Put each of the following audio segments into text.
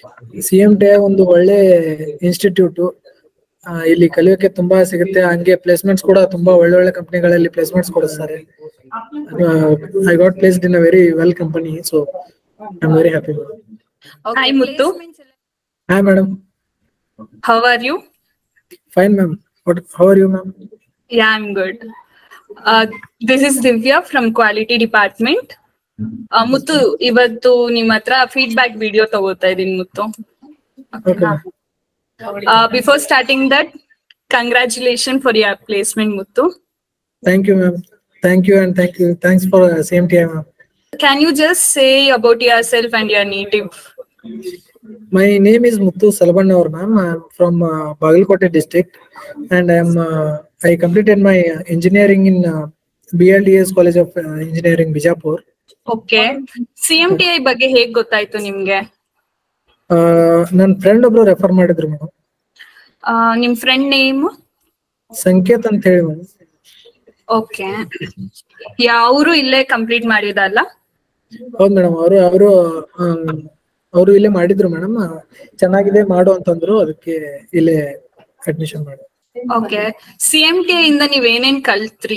C M T ಒಂದು ಒಳ್ಳೆ institute ಇಲ್ಲಿ ಕಲಿಯೋಕೆ ತುಂಬಾ ಸಿಗುತ್ತೆ ಹಂಗೆ ಪ್ಲೇಸ್ಮೆಂಟ್ಸ್ ಕೂಡ ತುಂಬಾ ಒಳ್ಳೆ ಒಳ್ಳೆ ಕಂಪನಿಗಳಲ್ಲಿ ಪ್ಲೇಸ್ಮೆಂಟ್ಸ್ ಕೊಡಿಸ್ತಾರೆ I got placed in a very well company so I am very happy Hi, Muthu. Hi madam How are you? Fine ma'am what how are you ma'am Yeah, I'm good. Uh, this is Divya from Quality Department. Uh, Muthu ಇವತ್ತು ನಿಮ್ಮ ಹತ್ರ feedback video ತಗೋತಾ ಇದೀನಿ Muthu okay before starting that congratulation for your placement Muthu thank you ma'am thank you and thank you thanks for same ಟಿ ma'am can you just say about yourself and your native My name is Muthu Salbannavar, ma'am. I'm from uh, Bagalkote district, and I'm uh, I completed my uh, engineering in uh, BLDS College of uh, Engineering, Bijapur. Okay C M T I ಬಗ್ಗೆ ಹೇಗ್ ಗೊತ್ತಾಯ್ತು ನಿಮ್ಗೆ Uh, ನನ್ನ friend ಒಬ್ರು refer ಮಾಡಿದ್ರು madam ಆ, ನಿಮ್ friend name ಸಂಕೇತ್ ಅಂತ ಹೇಳಿ ಮೇಡಮ್ ಓಕೆ ಯಾವ್ರು ಇಲ್ಲೇ ಕಂಪ್ಲೀಟ್ ಮಾಡಿದಲ್ಲ ಹೌದು ಮೇಡಮ್ ಅವರು ಅವರು ಅವರು ಇಲ್ಲೇ ಮಾಡಿದ್ರು ಮೇಡಮ್ ಚೆನ್ನಾಗಿದೆ ಮಾಡು ಅಂತಂದ್ರು ಅದಕ್ಕೆ ಇಲ್ಲೇ ಅಡ್ಮಿಷನ್ ಮಾಡಿ ಓಕೆ ಸಿ ಎಂ ಟಿ ಇಂದ ನೀವ್ ಏನೇನ್ ಕಲ್ತ್ರಿ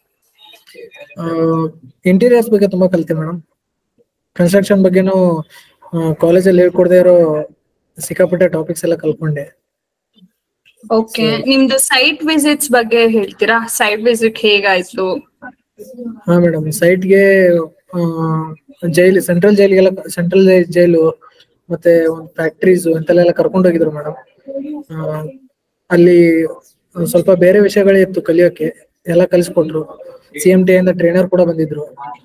ಇಂಟೀರಿಯರ್ಸ್ ಬಗ್ಗೆ ತುಂಬಾ ಕಲಿತೆ ಮೇಡಮ್ ಕನ್ಸ್ಟ್ರಕ್ಷನ್ ಬಗ್ಗೆನೂ ಕಾಲೇಜಲ್ಲಿ ಹೇಳ್ಕೊಡದೇ ಇರೋ ಸಿಕ್ಕಾಪಟ್ಟೆ ಟಾಪಿಕ್ಸ್ ಎಲ್ಲ ಕಲ್ಕೊಂಡೆ ಓಕೆ ನಿಮ್ದು ಸೈಟ್ ವಿಸಿಟ್ಸ್ ಬಗ್ಗೆ ಹೇಳ್ತೀರಾ ಸೈಟ್ ವಿಸಿಟ್ ಹೇಗಾಯ್ತು ಹಾ ಮೇಡಮ್ ಸೈಟ್ಗೆ ಜೈಲು ಸೆಂಟ್ರಲ್ ಜೈಲಿಗೆಲ್ಲ ಸೆಂಟ್ರಲ್ ಜೈಲು ಮತ್ತೆ ಒಂದು ಫ್ಯಾಕ್ಟ್ರೀಸ್ ಇಂತೆಲ್ಲ ಕರ್ಕೊಂಡು ಹೋಗಿದ್ರು ಮೇಡಮ್ ಅಲ್ಲಿ ಒಂದ್ ಸ್ವಲ್ಪ ಬೇರೆ ವಿಷಯಗಳೇ ಇತ್ತು ಕಲಿಯೋಕೆ ಎಲ್ಲ ಕಲಿಸ್ಕೊಟ್ರು ಸಿ ಎಂ ಟಿ ಇಂದ ಟ್ರೈನರ್ ಕೂಡ ಬಂದಿದ್ರು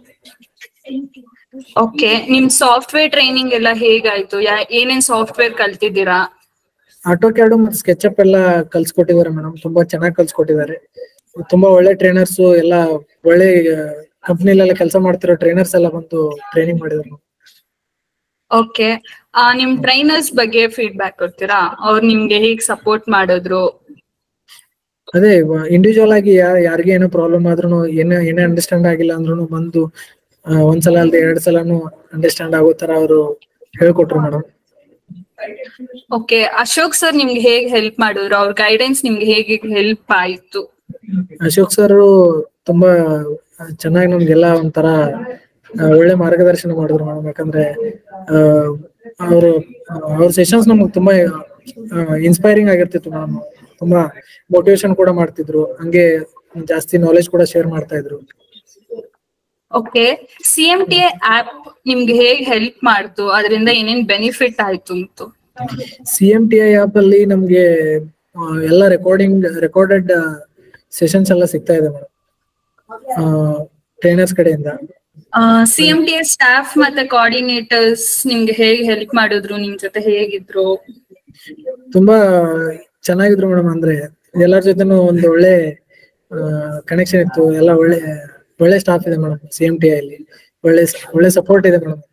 ಓಕೆ ನಿಮ್ ಸಾಫ್ಟ್ವೇರ್ ಟ್ರೈನಿಂಗ್ ಎಲ್ಲ ಹೇಗಾಯ್ತು ಯಾ- ಏನೇನ್ ಸಾಫ್ಟ್ವೇರ್ ಕಲ್ತಿದ್ದೀರಾ ಆಟೋ ಕ್ಯಾಡು ಮತ್ತೆ ಸ್ಕೆಚಪ್ ಎಲ್ಲ ಕಲ್ಸ್ಕೊಟ್ಟಿದ್ದಾರೆ ಮೇಡಮ್ ತುಂಬಾ ಚೆನ್ನಾಗಿ ಕಲ್ಸ್ಕೊಟ್ಟಿದ್ದಾರೆ ತುಂಬಾ ಒಳ್ಳೆ ಟ್ರೈನರ್ಸ್ ಎಲ್ಲ ಒಳ್ಳೆ ಕಂಪ್ನಿಲೆಲ್ಲ ಕೆಲಸ ಮಾಡ್ತಿರೋ ಟ್ರೈನರ್ಸ್ ಎಲ್ಲ ಬಂದು ಟ್ರೈನಿಂಗ್ ಮಾಡಿದ್ರು ಓಕೆ ನಿಮ್ ಟ್ರೈನರ್ಸ್ ಬಗ್ಗೆ ಫೀಡ್ಬ್ಯಾಕ್ ಕೊಡ್ತೀರಾ ಅವ್ರು ನಿಮ್ಗೆ ಹೇಗ್ ಸಪೋರ್ಟ್ ಮಾಡಿದ್ರು ಅದೇ ಇಂಡಿವಿಜುವಲ್ ಆಗಿ ಯಾ ಯಾರಿಗೆ ಏನೋ ಪ್ರಾಬ್ಲಮ್ ಆದ್ರೂ ಏನೇ ಏನೇ ಅಂಡರ್ಸ್ಟ್ಯಾಂಡ್ ಆಗಿಲ್ಲ ಅಂದ್ರೂ ಬಂದು ಆ, ಒಂದ್ಸಲ ಅಲ್ದೆ ಎರಡ್ ಸಲನು ಅಂಡರ್ಸ್ಟ್ಯಾಂಡ್ ಆಗೋ ತರ ಅವರು ಹೇಳ್ಕೊಟ್ರು ಮೇಡಮ್ ಓಕೆ ಅಶೋಕ್ ಸರ್ ನಿಮ್ಗೆ ಹೇಗ್ ಹೆಲ್ಪ್ ಮಾಡಿದ್ರು ಅವ್ರ ಗೈಡೆನ್ಸ್ ನಿಮ್ಗೆ ಹೇಗೆ ಹೆಲ್ಪ್ ಆಯ್ತು ಅಶೋಕ್ ಸರ್ ತುಂಬಾ ಚೆನ್ನಾಗಿ ನಮ್ಗೆಲ್ಲ ಒಂಥರ ಆ, ಒಳ್ಳೆ ಮಾರ್ಗದರ್ಶನ ಮಾಡಿದ್ರು ಮೇಡಮ್ ಯಾಕಂದ್ರೆ ಅವರು ಅವ್ರ ಸೆಷನ್ಸ್ ನಮ್ಗೆ ತುಂಬಾ ಇನ್ಸ್ಪೈರಿಂಗ್ ಆಗಿರ್ತಿತ್ತು ಮೇಡಮ್ ತುಂಬಾ ಮೋಟಿವೇಶನ್ ಕೂಡ ಮಾಡ್ತಿದ್ರು ಹಂಗೆ ಜಾಸ್ತಿ ನಾಲೆಜ್ ಕೂಡ ಶೇರ್ ಮಾಡ್ತಾ ಇದ್ರು okay C M T app ನಿಮ್ಗೆ ಹೇಗ್ ಹೆಲ್ಪ್ ಮಾಡ್ತು ಅದರಿಂದ ಏನೇನ್ ಬೆನಿಫಿಟ್ ಆಯ್ತು ಅಂತ C M T I app ಅಲ್ಲಿ ನಮ್ಗೆ ಆ, ಎಲ್ಲ ರೆಕಾರ್ಡಿಂಗ್ ರೆಕಾರ್ಡೆಡ್ ಸೆಷನ್ಸ್ ಎಲ್ಲ ಸಿಗ್ತಾ ಇದೆ ಮೇಡಮ್ ಟ್ರೈನರ್ಸ್ ಕಡೆಯಿಂದ ಸಿ ಎಂ ಟಿ ಸ್ಟಾಫ್ ಮತ್ತೆ ಕೋಆರ್ಡಿನೇಟರ್ಸ್ ನಿಮ್ಗೆ ಹೇಗ್ ಹೆಲ್ಪ್ ಮಾಡಿದ್ರು ನಿಮ್ ಜೊತೆ ಹೇಗಿದ್ರು ತುಂಬಾ ಚೆನ್ನಾಗಿದ್ರು ಮೇಡಮ್ ಅಂದ್ರೆ ಎಲ್ಲರ ಜೊತೆನೂ ಒಂದು ಒಳ್ಳೆ ಕನೆಕ್ಷನ್ ಇತ್ತು ಎಲ್ಲ ಒಳ್ಳೆ ಒಳ್ಳೆ ಸ್ಟಾಫ್ ಇದೆ ಮೇಡಮ್ ಸಿ ಎಂ ಟಿ ಅಲ್ಲಿ ಒಳ್ಳೆ ಒಳ್ಳೆ ಸಪೋರ್ಟ್ ಇದೆ ಮೇಡಮ್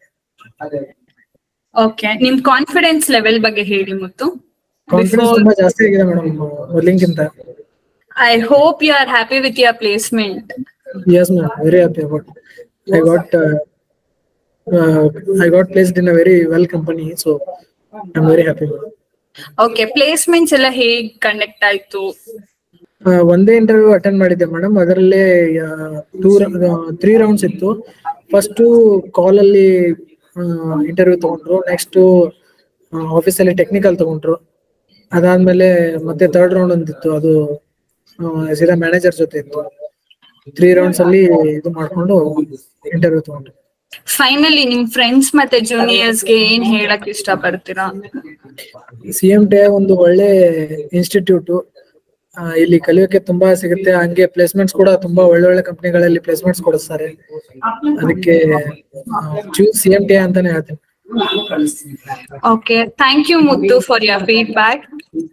ಓಕೆ ನಿಮ್ ಕಾನ್ಫಿಡೆನ್ಸ್ ಲೆವೆಲ್ ಬಗ್ಗೆ ಹೇಳಿ ಮತ್ತು ಕಾನ್ಫಿಡೆನ್ಸ್ ತುಂಬಾ ಜಾಸ್ತಿ ಆಗಿದೆ ಮೇಡಮ್ ಮೊದ್ಲಿಂಗಿಂತ I hope you are happy with your placement yes ma'am very happy about i got uh, uh, i got placed in a very well company so i'm very happy madam. Okay placements ಎಲ್ಲ ಹೇಗ್ conduct ಆಯ್ತು ಆ, ಒಂದೇ interview attend ಮಾಡಿದ್ದೆ madam ಅದರಲ್ಲೇ two three rounds ಇತ್ತು first call ಅಲ್ಲಿ interview ತಗೊಂಡ್ರು ನೆಕ್ಸ್ಟ್ ಆಫೀಸಲ್ಲಿ ಟೆಕ್ನಿಕಲ್ ತಗೊಂಡ್ರು ಅದಾದ್ಮೇಲೆ ಮತ್ತೆ ಥರ್ಡ್ ರೌಂಡ್ ಒಂದಿತ್ತು ಅದು ಆ, ಸೀದಾ ಮ್ಯಾನೇಜರ್ ಜೊತೆ ಇತ್ತು ತ್ರೀ ರೌಂಡ್ಸ್ ಅಲ್ಲಿ ಇದು ಮಾಡ್ಕೊಂಡು ಇಂಟರ್ವ್ಯೂ ತಗೊಂಡ್ರು ಫೈನಲಿ ನಿಮ್ ಫ್ರೆಂಡ್ಸ್ ಮತ್ತೆ ಜೂನಿಯರ್ಸ್ ಗೆ ಏನ್ ಹೇಳಕ್ ಇಷ್ಟ ಪಡ್ತೀರಾ ಸಿ ಎಂ ಟಿ ಒಂದು ಒಳ್ಳೆ ಇನ್ಸ್ಟಿಟ್ಯೂಟ್ ಇಲ್ಲಿ ಕಲಿಯೋಕೆ ತುಂಬಾ ಸಿಗುತ್ತೆ ಹಂಗೆ ಪ್ಲೇಸ್ಮೆಂಟ್ಸ್ ಕೂಡ ತುಂಬಾ ಒಳ್ಳೆ ಒಳ್ಳೆ ಕಂಪನಿಗಳಲ್ಲಿ ಪ್ಲೇಸ್ಮೆಂಟ್ಸ್ ಕೊಡಿಸ್ತಾರೆ ಅದಕ್ಕೆ ಚೂಸ್ ಸಿ ಎಂ ಟಿ ಅಂತಾನೆ ಹೇಳ್ತೀನಿ ಓಕೆ ಥ್ಯಾಂಕ್ ಯು ಮುದ್ದು for your feedback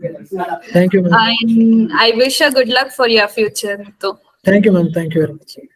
thank you ma'am I wish a good luck for your future ಮುದ್ದು thank you ma'am thank you very much